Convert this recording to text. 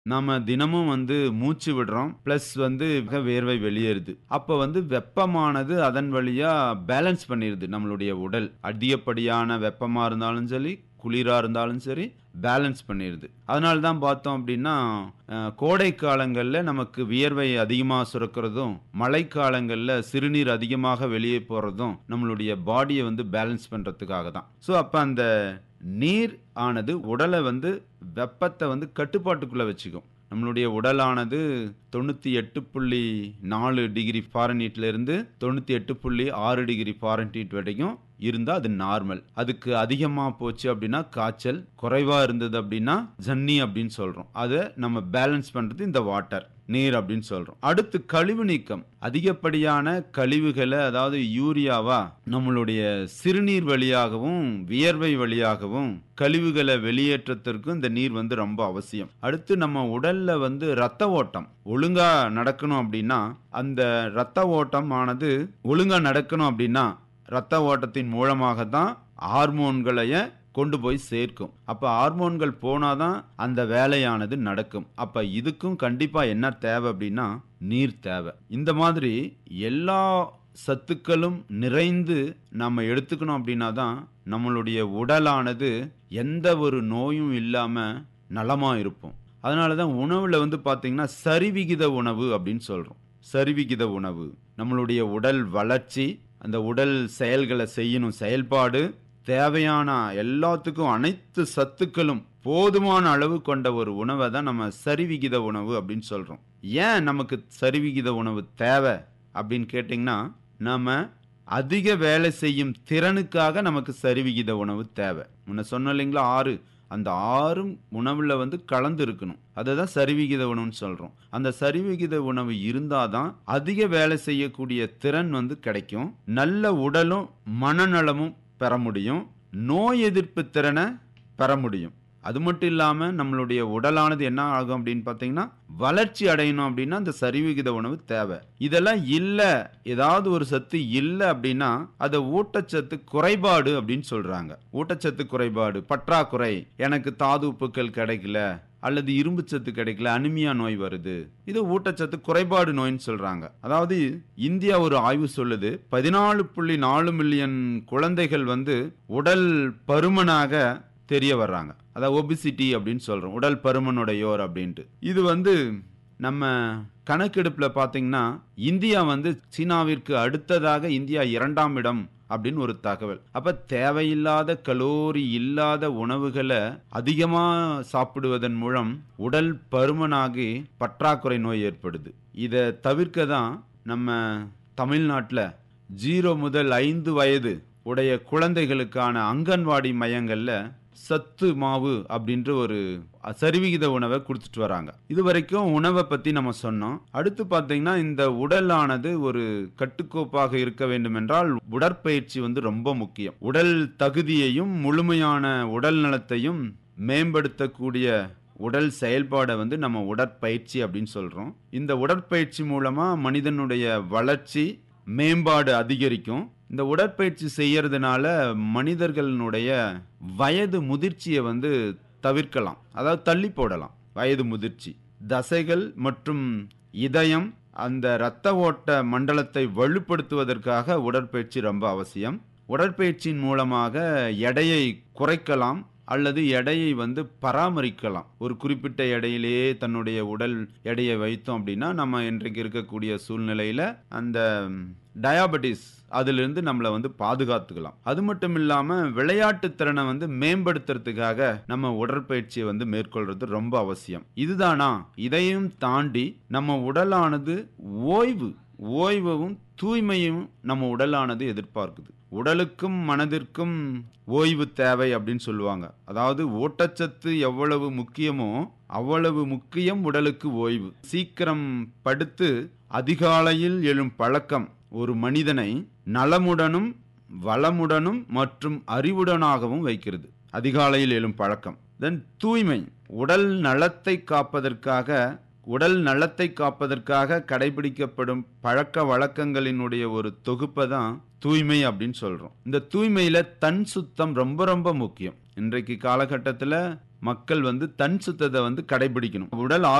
நாம தினமும் வந்து மூச்சு விடுறோம் பிளஸ் வந்து வேர்வை வெளியேறுது அப்ப வந்து வெப்பமானது அதன் வழியா பேலன்ஸ் பண்ணிருது நம்மளுடைய உடல் அதிகப்படியான வெப்பமா இருந்தாலும் சரி குளிரா இருந்தாலும் சரி பேலன்ஸ் பண்ணிடுது அதனால தான் பார்த்தோம் அப்படின்னா அஹ், கோடை காலங்களில் நமக்கு வியர்வை அதிகமாக சுரக்கிறதும் மழைக்காலங்களில் சிறுநீர் அதிகமாக வெளியே போகிறதும் நம்மளுடைய பாடியை வந்து பேலன்ஸ் பண்ணுறதுக்காக தான் ஸோ அப்போ அந்த நீர் ஆனது உடலை வந்து வெப்பத்தை வந்து கட்டுப்பாட்டுக்குள்ளே வச்சுக்கும் நம்மளுடைய உடலானது தொண்ணூற்றி எட்டு புள்ளி நாலு டிகிரி ஃபாரன்ஹீட்ல இருந்து தொண்ணூற்றி எட்டு புள்ளி ஆறு டிகிரி ஃபாரன்ஹீட் வரைக்கும் இருந்தால் அது நார்மல் அதுக்கு அதிகமாக போச்சு அப்படின்னா காய்ச்சல் குறைவாக இருந்தது அப்படின்னா ஜன்னி அப்படின்னு சொல்கிறோம் அதை நம்ம பேலன்ஸ் பண்ணுறது இந்த வாட்டர் நீர் அப்படின்னு சொல்கிறோம் அடுத்து கழிவு நீக்கம் அதிகப்படியான கழிவுகளை அதாவது யூரியாவா நம்மளுடைய சிறுநீர் வழியாகவும் வியர்வை வழியாகவும் கழிவுகளை வெளியேற்றத்திற்கு இந்த நீர் வந்து ரொம்ப அவசியம் அடுத்து நம்ம உடல்ல வந்து ரத்த ஓட்டம் ஒழுங்கா நடக்கணும் அப்படின்னா அந்த ரத்த ஓட்டம் ஆனது ஒழுங்கா நடக்கணும் அப்படின்னா ரத்த ஓட்டத்தின் மூலமாக தான் ஹார்மோன்களைய கொண்டு போய் சேர்க்கும் அப்ப ஹார்மோன்கள் போனாதான் அந்த வேலையானது நடக்கும் அப்ப இதுக்கும் கண்டிப்பா என்ன தேவை அப்படின்னா நீர் தேவை இந்த மாதிரி எல்லா சத்துக்களும் நிறைந்து நம்ம எடுத்துக்கணும் அப்படின்னா தான் நம்மளுடைய உடலானது எந்த ஒரு நோயும் இல்லாம நலமா இருப்போம் அதனால தான் உணவுல வந்து பாத்தீங்கன்னா சரிவிகித உணவு அப்படின்னு சொல்றோம் சரிவிகித உணவு நம்மளுடைய உடல் வளர்ச்சி அந்த உடல் செயல்களை செய்யணும் செயல்பாடு தேவையான எல்லாத்துக்கும் அனைத்து சத்துக்களும் போதுமான அளவு கொண்ட ஒரு உணவை தான் நம்ம சரிவிகித உணவு அப்படின்னு சொல்றோம் ஏன் நமக்கு சரிவிகித உணவு தேவை அப்படின்னு கேட்டிங்கன்னா நம்ம அதிக வேலை செய்யும் திறனுக்காக நமக்கு சரிவிகித உணவு தேவை முன்ன சொன்ன இல்லைங்களா ஆறு அந்த ஆறும் உணவுல வந்து கலந்து இருக்கணும் அதை தான் சரிவிகித உணவுன்னு சொல்றோம் அந்த சரிவிகித உணவு இருந்தாதான் அதிக வேலை செய்யக்கூடிய திறன் வந்து கிடைக்கும் நல்ல உடலும் மனநலமும் பெற முடியும் நோய் எதிர்ப்பு திறனை பெற முடியும் அது மட்டும் இல்லாம நம்மளுடைய உடலானது என்ன ஆகும் அப்படின்னு பார்த்தீங்கன்னா வளர்ச்சி அடையணும் அப்படின்னா அந்த சரிவிகித உணவு தேவை இதெல்லாம் இல்ல ஏதாவது ஒரு சத்து இல்ல அப்படின்னா அதை ஊட்டச்சத்து குறைபாடு அப்படின்னு சொல்றாங்க ஊட்டச்சத்து குறைபாடு பற்றாக்குறை எனக்கு தாது உப்புக்கள் கிடைக்கல அல்லது இரும்பு சத்து கிடைக்கல அனிமியா நோய் வருது இது ஊட்டச்சத்து குறைபாடு நோய்னு சொல்றாங்க அதாவது இந்தியா ஒரு ஆய்வு சொல்லுது பதினாலு புள்ளி நாலு மில்லியன் குழந்தைகள் வந்து உடல் பருமனாக தெரிய வர்றாங்க அதாவது ஒபிசிட்டி அப்படின்னு சொல்றோம் உடல் பருமனுடையோர் அப்படின்ட்டு இது வந்து நம்ம கணக்கெடுப்பில் பார்த்தீங்கன்னா இந்தியா வந்து சீனாவிற்கு அடுத்ததாக இந்தியா இரண்டாம் இடம் அப்படின்னு ஒரு தகவல் அப்ப தேவையில்லாத கலோரி இல்லாத உணவுகளை அதிகமா சாப்பிடுவதன் மூலம் உடல் பருமனாகி பற்றாக்குறை நோய் ஏற்படுது இதை தவிர்க்க தான் நம்ம தமிழ்நாட்டில் ஜீரோ முதல் ஐந்து வயது உடைய குழந்தைகளுக்கான அங்கன்வாடி மையங்கள்ல சத்து மாவு அப்படின்ற ஒரு சரிவிகித உணவை கொடுத்துட்டு வராங்க இது வரைக்கும் உணவை பத்தி நம்ம சொன்னோம் அடுத்து பார்த்தீங்கன்னா இந்த உடலானது ஒரு கட்டுக்கோப்பாக இருக்க வேண்டும் என்றால் உடற்பயிற்சி வந்து ரொம்ப முக்கியம் உடல் தகுதியையும் முழுமையான உடல் நலத்தையும் மேம்படுத்தக்கூடிய உடல் செயல்பாடை வந்து நம்ம உடற்பயிற்சி அப்படின்னு சொல்றோம் இந்த உடற்பயிற்சி மூலமா மனிதனுடைய வளர்ச்சி மேம்பாடு அதிகரிக்கும் இந்த உடற்பயிற்சி செய்யறதுனால மனிதர்களுடைய வயது முதிர்ச்சியை வந்து தவிர்க்கலாம் அதாவது தள்ளி போடலாம் வயது முதிர்ச்சி தசைகள் மற்றும் இதயம் அந்த இரத்த ஓட்ட மண்டலத்தை வலுப்படுத்துவதற்காக உடற்பயிற்சி ரொம்ப அவசியம் உடற்பயிற்சியின் மூலமாக எடையை குறைக்கலாம் அல்லது எடையை வந்து பராமரிக்கலாம் ஒரு குறிப்பிட்ட எடையிலேயே தன்னுடைய உடல் எடையை வைத்தோம் அப்படின்னா நம்ம இன்றைக்கு இருக்கக்கூடிய சூழ்நிலையில அந்த டயாபெட்டிஸ் அதிலிருந்து நம்மளை வந்து பாதுகாத்துக்கலாம் அது மட்டும் இல்லாம விளையாட்டு திறனை வந்து மேம்படுத்துறதுக்காக நம்ம உடற்பயிற்சியை வந்து மேற்கொள்றது ரொம்ப அவசியம் இதுதானா இதையும் தாண்டி நம்ம உடலானது ஓய்வு ஓய்வும் தூய்மையும் நம்ம உடலானது எதிர்பார்க்குது உடலுக்கும் மனதிற்கும் ஓய்வு தேவை அப்படின்னு சொல்லுவாங்க அதாவது ஊட்டச்சத்து எவ்வளவு முக்கியமோ அவ்வளவு முக்கியம் உடலுக்கு ஓய்வு சீக்கிரம் படுத்து அதிகாலையில் எழும் பழக்கம் ஒரு மனிதனை நலமுடனும் வளமுடனும் மற்றும் அறிவுடனாகவும் வைக்கிறது அதிகாலையில் எழும் பழக்கம் தென் தூய்மை உடல் நலத்தை காப்பதற்காக உடல் நலத்தை காப்பதற்காக கடைபிடிக்கப்படும் பழக்க வழக்கங்களினுடைய ஒரு தொகுப்பை தான் தூய்மை அப்படின்னு சொல்றோம் இந்த தூய்மையில தன் சுத்தம் ரொம்ப ரொம்ப முக்கியம் இன்றைக்கு காலகட்டத்தில் மக்கள் வந்து தன் சுத்தத்தை வந்து கடைபிடிக்கணும் உடல்